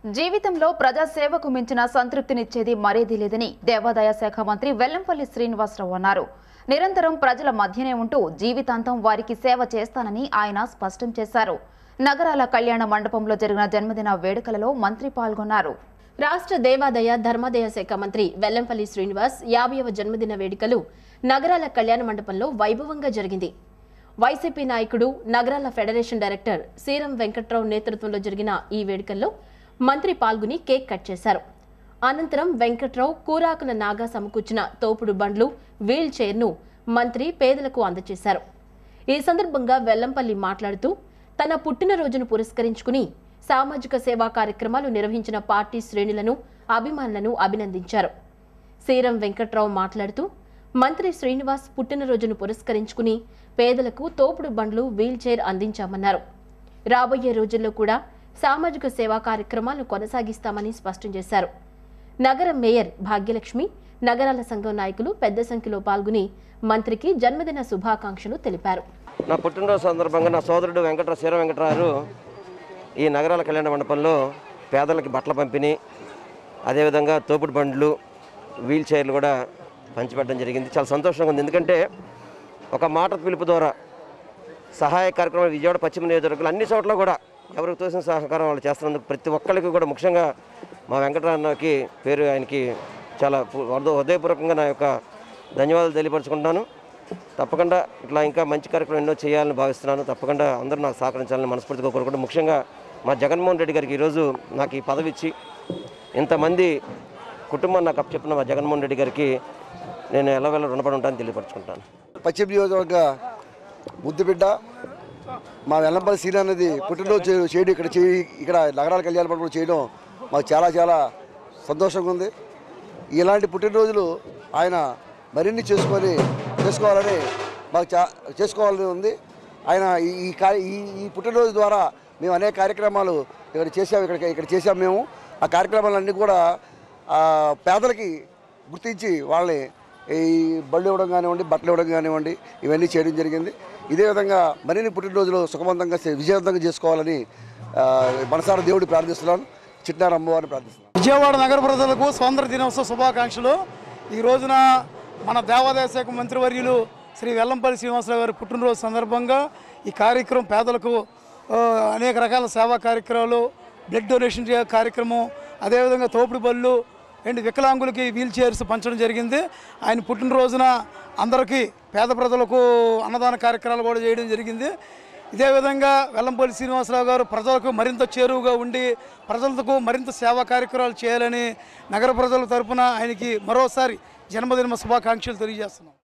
జీవితంలో ప్రజాసేవకు మించిన సంతృప్తినిచ్చేది మరేదీ లేదని దేవాదాయ శాఖ మంత్రి వెల్లంపల్లి శ్రీనివాసరావు అన్నారు నిరంతరం ప్రజల మధ్యనే ఉంటూ జీవితాంతం వారికి సేవ చేస్తానని ఆయన స్పష్టం చేశారు నగరాల కళ్యాణ మండపంలో జరిగిన జన్మదిన వేడుకలలో మంత్రి పాల్గొన్నారు రాష్ట్ర దేవాదాయ ధర్మాదాయ శాఖ మంత్రి వెల్లంపల్లి శ్రీనివాస్ యాభైవ జన్మదిన వేడుకలు నగరాల కళ్యాణ మండపంలో వైభవంగా జరిగింది వైసీపీ నాయకుడు నగరాల ఫెడరేషన్ డైరెక్టర్ సీరం వెంకట్రావు నేతృత్వంలో జరిగిన ఈ వేడుకల్లో మంత్రి పాల్గొని కేక్ కట్ చేశారు అనంతరం వెంకట్రావు కూరాకుల నాగా సమకూర్చిన తోపుడు బండ్లు వీల్ చైర్ను మంత్రి పేదలకు అందజేశారు ఈ సందర్భంగా వెల్లంపల్లి మాట్లాడుతూ తన పుట్టినరోజును పురస్కరించుకుని సామాజిక సేవా కార్యక్రమాలు నిర్వహించిన పార్టీ శ్రేణులను అభిమానులను అభినందించారు సీరం వెంకట్రావు మాట్లాడుతూ మంత్రి శ్రీనివాస్ పుట్టినరోజును పురస్కరించుకుని పేదలకు తోపుడు బండ్లు వీల్ చైర్ అందించామన్నారు రాబోయే రోజుల్లో కూడా సామాజిక సేవా కార్యక్రమాలను కొనసాగిస్తామని స్పష్టం చేశారు నగర మేయర్ భాగ్యలక్ష్మి నగరాల సంఘం నాయకులు పెద్ద సంఖ్యలో పాల్గొని మంత్రికి జన్మదిన శుభాకాంక్షలు తెలిపారు నా పుట్టినరోజు సందర్భంగా నా సోదరుడు వెంకటరావు శీర వెంకటరావు ఈ నగరాల కళ్యాణ మండపంలో పేదలకి బట్టల పంపిణీ అదేవిధంగా తోపుడు బండ్లు వీల్ చైర్లు కూడా పంచిపెట్టడం జరిగింది చాలా సంతోషంగా ఉంది ఎందుకంటే ఒక మాట పిలుపు ద్వారా సహాయ కార్యక్రమాలు విజయవాడ పశ్చిమ నియోజకవర్గంలో అన్ని చోట్ల కూడా ఎవరికి తోసిన సహకారం వాళ్ళు చేస్తున్నందుకు ప్రతి ఒక్కరికి కూడా ముఖ్యంగా మా వెంకటరాన్నకి పేరు ఆయనకి చాలా పు- హృదయ- హృదయపూర్వకంగా నా యొక్క ధన్యవాదాలు తెలియపరచుకుంటున్నాను తప్పకుండా ఇట్లా ఇంకా మంచి కార్యక్రమం ఎన్నో చేయాలని భావిస్తున్నాను తప్పకుండా అందరూ నాకు సహకరించాలని మనస్ఫూర్తిగా కోరుకుంటూ ముఖ్యంగా మా జగన్మోహన్ రెడ్డి గారికి ఈరోజు నాకు ఈ పదవి ఇచ్చి ఇంతమంది కుటుంబం నాకు అప్పచెప్పిన మా జగన్మోహన్ రెడ్డి గారికి నేను ఎల్లవేళ రుణపడి ఉంటానని తెలియపరచుకుంటాను పశ్చిమ నియోజకవర్గ ముద్దుబిడ్డ మా వెల్లంపల్లి సీన్ అనేది పుట్టినరోజు చే- చేయడం ఇక్కడ చేయి ఇక్కడ నగరాల కళ్యాణ మండపంలో చేయడం మాకు చాలా చాలా సంతోషంగా ఉంది ఇలాంటి పుట్టినరోజులు ఆయన మరిన్ని చేసుకొని చేసుకోవాలని మాకు చా చేసుకోవాలని ఉంది ఆయన ఈ- ఈ కార్య ఈ ఈ పుట్టినరోజు ద్వారా మేము అనేక కార్యక్రమాలు ఇక్కడ చేసాము ఇక్కడ ఇక్కడ చేసాము మేము ఆ కార్యక్రమాలన్నీ కూడా ఆ, పేదలకి గుర్తించి వాళ్ళని ఈ బళ్ళు ఇవ్వడం కానివ్వండి బట్టలు ఇవ్వడం కానివ్వండి ఇవన్నీ చేయడం జరిగింది ఇదే విధంగా మరిన్ని పుట్టినరోజులు సుఖవంతంగా చే- విజయవంతంగా చేసుకోవాలని ఆ, మనసారా దేవుడిని ప్రార్థిస్తున్నాను చిట్నారు అమ్మవారిని ప్రార్థిస్తున్నాను విజయవాడ నగర ప్రజలకు స్వాతంత్ర దినోత్సవ శుభాకాంక్షలు ఈ రోజున మన దేవాదాయ శాఖ మంత్రివర్యులు శ్రీ వెల్లంపల్లి శ్రీనివాసరావు గారి పుట్టినరోజు సందర్భంగా ఈ కార్యక్రమం పేదలకు ఆ, అనేక రకాల సేవా కార్యక్రమాలు బ్లడ్ డొనేషన్ చే- కార్యక్రమం అదేవిధంగా తోపుడు బళ్ళు అండ్ వికలాంగులకి వీల్ చైర్స్ పంచడం జరిగింది ఆయన పుట్టినరోజున అందరికీ పేద ప్రజలకు అన్నదాన కార్యక్రమాలు కూడా చేయడం జరిగింది ఇదే విధంగా వెల్లంపల్లి శ్రీనివాసరావు గారు ప్రజలకు మరింత చేరువుగా ఉండి ప్రజలకు మరింత సేవా కార్యక్రమాలు చేయాలని నగర ప్రజల తరపున ఆయనకి మరోసారి జన్మదిన శుభాకాంక్షలు తెలియజేస్తున్నాం